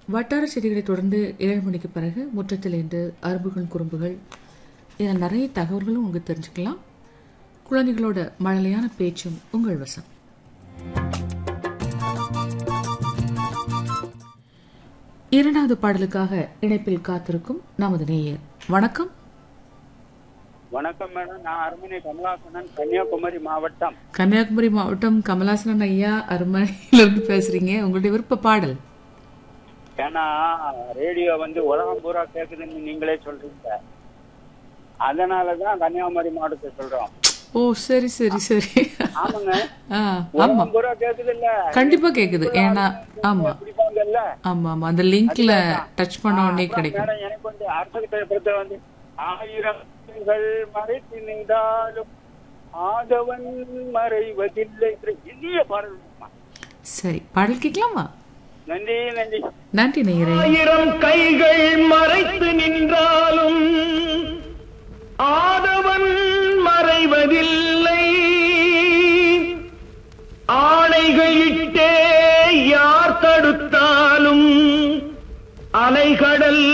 வட்டார செய்திகளை தொடர்ந்து ஏழு மணிக்கு பிறகு முற்றத்தில் இன்று அரும்புகள் குறும்புகள் இதில் நிறைய தகவல்களும் உங்களுக்கு தெரிஞ்சுக்கலாம் குழந்தைகளோட மழலையான பேச்சும் உங்கள் வசம் இரண்டாவது பாடலுக்காக இணைப்பில் காத்திருக்கும் நமது நேயர் வணக்கம் வணக்கம் மேடம் நான் அருமனை கமலாசனன் கன்னியாகுமரி மாவட்டம் கன்னியாகுமரி மாவட்டம் கமலாசனன் ஐயா அருமனையிலிருந்து பேசுறீங்க உங்களுடைய விருப்ப பாடல் ஏன்னா ரேடியோ வந்து உலகம் பூரா கேக்குதுன்னு நீங்களே சொல்றீங்க அதனாலதான் கன்னியாகுமரி மாவட்டத்தை சொல்றோம் ஓ சரி சரி சரி ஆமாங்க ஆ, ஆமா உலகம் பூரா கேக்குது இல்ல கண்டிப்பா கேக்குது ஏன்னா ஆமா பிடிப்பாங்கல்ல ஆமா ஆமா அந்த லிங்க்ல டச் பண்ண உடனே கிடைக்கும் மேடம் எனக்கு வந்து அர்த்தத்தை பொறுத்த வந்து ஆயிரம் கண்கள் மறைத்து நின்றாலும் ஆதவன் மறைவதில்லை என்ற இந்திய பாடல் சரி பாடல் கேட்கலாமா நன்றி நன்றி நன்றி நேயரே ஆயிரம் கைகள் மறைத்து நின்றாலும் ஆதவன் மறைவதில்லை ஆணைகள் இட்டே யார் தடுத்தாலும் அலைகடல்